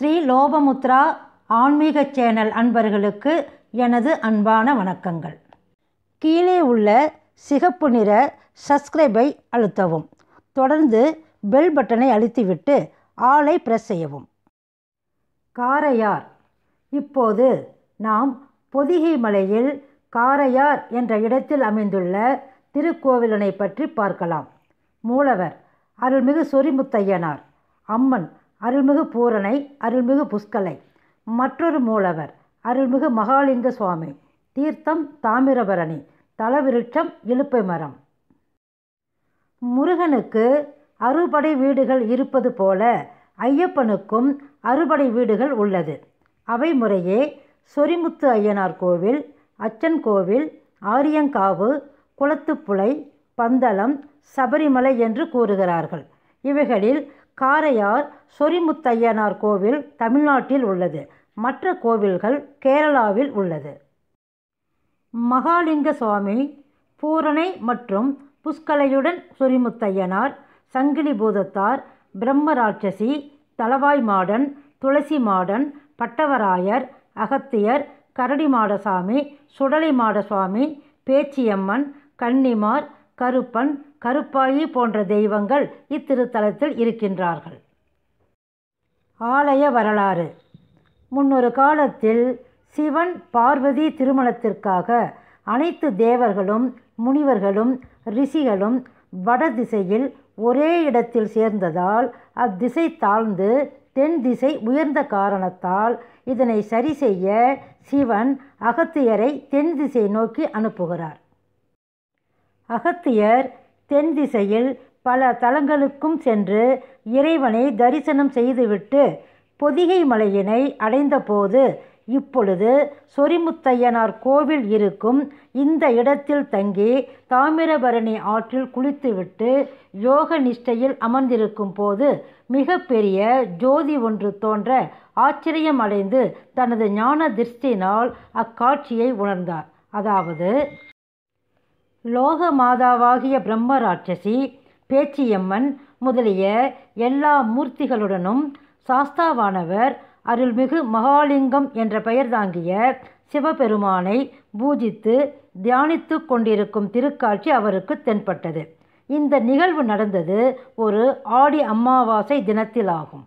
ஸ்ரீ லோபமுத்ரா ஆன்மீக சேனல் அன்பர்களுக்கு எனது அன்பான வணக்கங்கள் கீழே உள்ள சிகப்பு நிற சப்ஸ்கிரைபை அழுத்தவும் தொடர்ந்து பெல் பட்டனை அழுத்திவிட்டு ஆளை பிரஸ் செய்யவும் காரையார் இப்போது நாம் பொதிகை மலையில் காரையார் என்ற இடத்தில் அமைந்துள்ள திருக்கோவிலனை பற்றி பார்க்கலாம் மூலவர் அருள்மிகு சொரிமுத்தையனார் அம்மன் அருள்மிகு பூரணை அருள்மிகு புஷ்கலை மற்றொரு மூலவர் அருள்மிகு மகாலிங்க சுவாமி தீர்த்தம் தாமிரபரணி தலவிருட்சம் இலுப்பை மரம் முருகனுக்கு அறுபடை வீடுகள் இருப்பது போல ஐயப்பனுக்கும் அறுபடை வீடுகள் உள்ளது அவை முறையே சொரிமுத்து ஐயனார் கோவில் அச்சன் கோவில் ஆரியங்காவு குளத்துப்புழை பந்தளம் சபரிமலை என்று கூறுகிறார்கள் இவைகளில் காரையார் சொரிமுத்தையனார் கோவில் தமிழ்நாட்டில் உள்ளது மற்ற கோவில்கள் கேரளாவில் உள்ளது மகாலிங்க சுவாமி பூரணை மற்றும் புஷ்கலையுடன் சொரிமுத்தையனார் சங்கிலி பூதத்தார் பிரம்மராட்சசி தலவாய் மாடன் துளசி மாடன் பட்டவராயர் அகத்தியர் கரடி மாடசாமி சுடலை மாடசுவாமி பேச்சியம்மன் கன்னிமார் கருப்பன் கருப்பாயி போன்ற தெய்வங்கள் இத்திருத்தலத்தில் இருக்கின்றார்கள் ஆலய வரலாறு முன்னொரு காலத்தில் சிவன் பார்வதி திருமணத்திற்காக அனைத்து தேவர்களும் முனிவர்களும் ரிஷிகளும் வடதிசையில் ஒரே இடத்தில் சேர்ந்ததால் அத்திசை தாழ்ந்து தென் திசை உயர்ந்த காரணத்தால் இதனை சரி செய்ய சிவன் அகத்தியரை தென் திசை நோக்கி அனுப்புகிறார் அகத்தியர் தென் திசையில் பல தலங்களுக்கும் சென்று இறைவனை தரிசனம் செய்துவிட்டு பொதிகை மலையினை அடைந்தபோது இப்பொழுது சொரிமுத்தையனார் கோவில் இருக்கும் இந்த இடத்தில் தங்கி தாமிரபரணி ஆற்றில் குளித்துவிட்டு யோக நிஷ்டையில் அமர்ந்திருக்கும் போது மிக பெரிய ஜோதி ஒன்று தோன்ற ஆச்சரியமடைந்து தனது ஞான திருஷ்டினால் அக்காட்சியை உணர்ந்தார் அதாவது லோக மாதாவாகிய பிரம்ம ராட்சசி பேச்சியம்மன் முதலிய எல்லா மூர்த்திகளுடனும் சாஸ்தாவானவர் அருள்மிகு மகாலிங்கம் என்ற பெயர் தாங்கிய சிவபெருமானை பூஜித்து தியானித்து கொண்டிருக்கும் திருக்காட்சி அவருக்கு தென்பட்டது இந்த நிகழ்வு நடந்தது ஒரு ஆடி அமாவாசை தினத்திலாகும்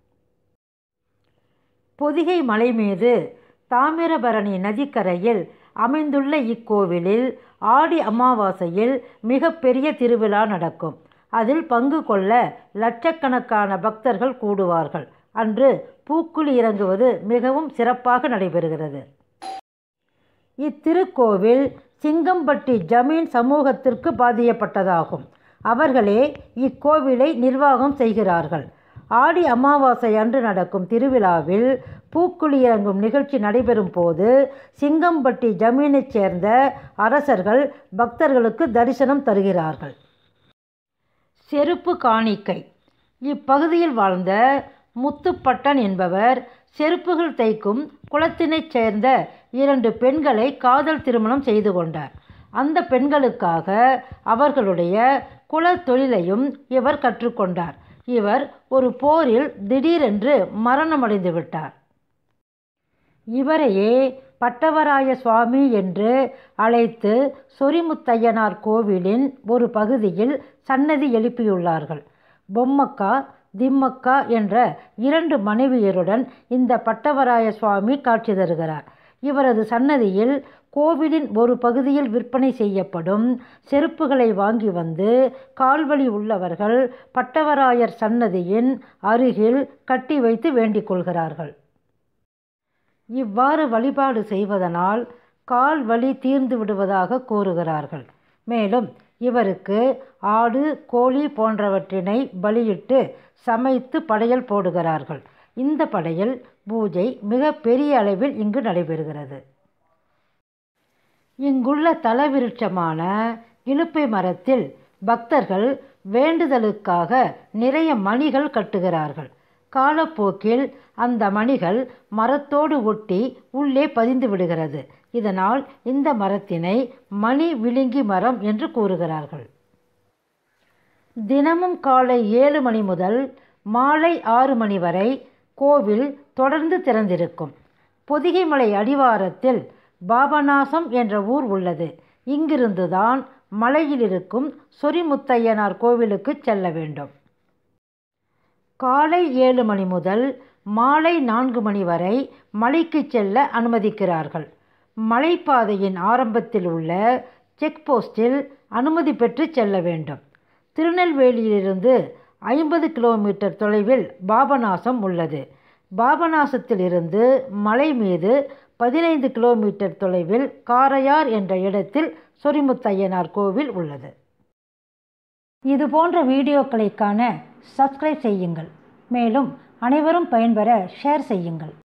பொதிகை மலை மீது தாமிரபரணி நதிக்கரையில் அமைந்துள்ள இக்கோவிலில் ஆடி அமாவாசையில் மிகப்பெரிய திருவிழா நடக்கும் அதில் பங்கு கொள்ள லட்சக்கணக்கான பக்தர்கள் கூடுவார்கள் அன்று பூக்குழி இறங்குவது மிகவும் சிறப்பாக நடைபெறுகிறது இத்திருக்கோவில் சிங்கம்பட்டி ஜமீன் சமூகத்திற்கு பாதியப்பட்டதாகும் அவர்களே இக்கோவிலை நிர்வாகம் செய்கிறார்கள் ஆடி அமாவாசை அன்று நடக்கும் திருவிழாவில் பூக்குழி இறங்கும் நிகழ்ச்சி நடைபெறும் போது சிங்கம்பட்டி ஜமீனைச் சேர்ந்த அரசர்கள் பக்தர்களுக்கு தரிசனம் தருகிறார்கள் செருப்பு காணிக்கை இப்பகுதியில் வாழ்ந்த முத்துப்பட்டன் என்பவர் செருப்புகள் தைக்கும் குளத்தினைச் சேர்ந்த இரண்டு பெண்களை காதல் திருமணம் செய்து கொண்டார் அந்த பெண்களுக்காக அவர்களுடைய குல தொழிலையும் இவர் கற்றுக்கொண்டார் இவர் ஒரு போரில் திடீரென்று மரணமடைந்து விட்டார் இவரையே பட்டவராய சுவாமி என்று அழைத்து சொரிமுத்தையனார் கோவிலின் ஒரு பகுதியில் சன்னதி எழுப்பியுள்ளார்கள் பொம்மக்கா திம்மக்கா என்ற இரண்டு மனைவியருடன் இந்த பட்டவராய சுவாமி காட்சி தருகிறார் இவரது சன்னதியில் கோவிலின் ஒரு பகுதியில் விற்பனை செய்யப்படும் செருப்புகளை வாங்கி வந்து கால்வழி உள்ளவர்கள் பட்டவராயர் சன்னதியின் அருகில் கட்டி வைத்து வேண்டிக் கொள்கிறார்கள் இவ்வாறு வழிபாடு செய்வதனால் கால் வலி தீர்ந்து விடுவதாக கூறுகிறார்கள் மேலும் இவருக்கு ஆடு கோழி போன்றவற்றினை பலியிட்டு சமைத்து படையல் போடுகிறார்கள் இந்த படையல் பூஜை மிக பெரிய அளவில் இங்கு நடைபெறுகிறது இங்குள்ள தலவிருட்சமான இலுப்பை மரத்தில் பக்தர்கள் வேண்டுதலுக்காக நிறைய மணிகள் கட்டுகிறார்கள் காலப்போக்கில் அந்த மணிகள் மரத்தோடு ஒட்டி உள்ளே பதிந்து விடுகிறது இதனால் இந்த மரத்தினை மணி விழுங்கி மரம் என்று கூறுகிறார்கள் தினமும் காலை ஏழு மணி முதல் மாலை ஆறு மணி வரை கோவில் தொடர்ந்து திறந்திருக்கும் பொதிகைமலை அடிவாரத்தில் பாபநாசம் என்ற ஊர் உள்ளது இங்கிருந்துதான் மலையில் இருக்கும் சொரிமுத்தையனார் கோவிலுக்கு செல்ல வேண்டும் காலை ஏழு மணி முதல் மாலை நான்கு மணி வரை மலைக்கு செல்ல அனுமதிக்கிறார்கள் மலைப்பாதையின் ஆரம்பத்தில் உள்ள செக் போஸ்டில் அனுமதி பெற்று செல்ல வேண்டும் திருநெல்வேலியிலிருந்து ஐம்பது கிலோமீட்டர் தொலைவில் பாபநாசம் உள்ளது பாபநாசத்திலிருந்து மலை மீது பதினைந்து கிலோமீட்டர் தொலைவில் காரையார் என்ற இடத்தில் சொரிமுத்தையனார் கோவில் உள்ளது இது போன்ற வீடியோக்களை காண சப்ஸ்கிரைப் செய்யுங்கள் மேலும் அனைவரும் பயன்பெற ஷேர் செய்யுங்கள்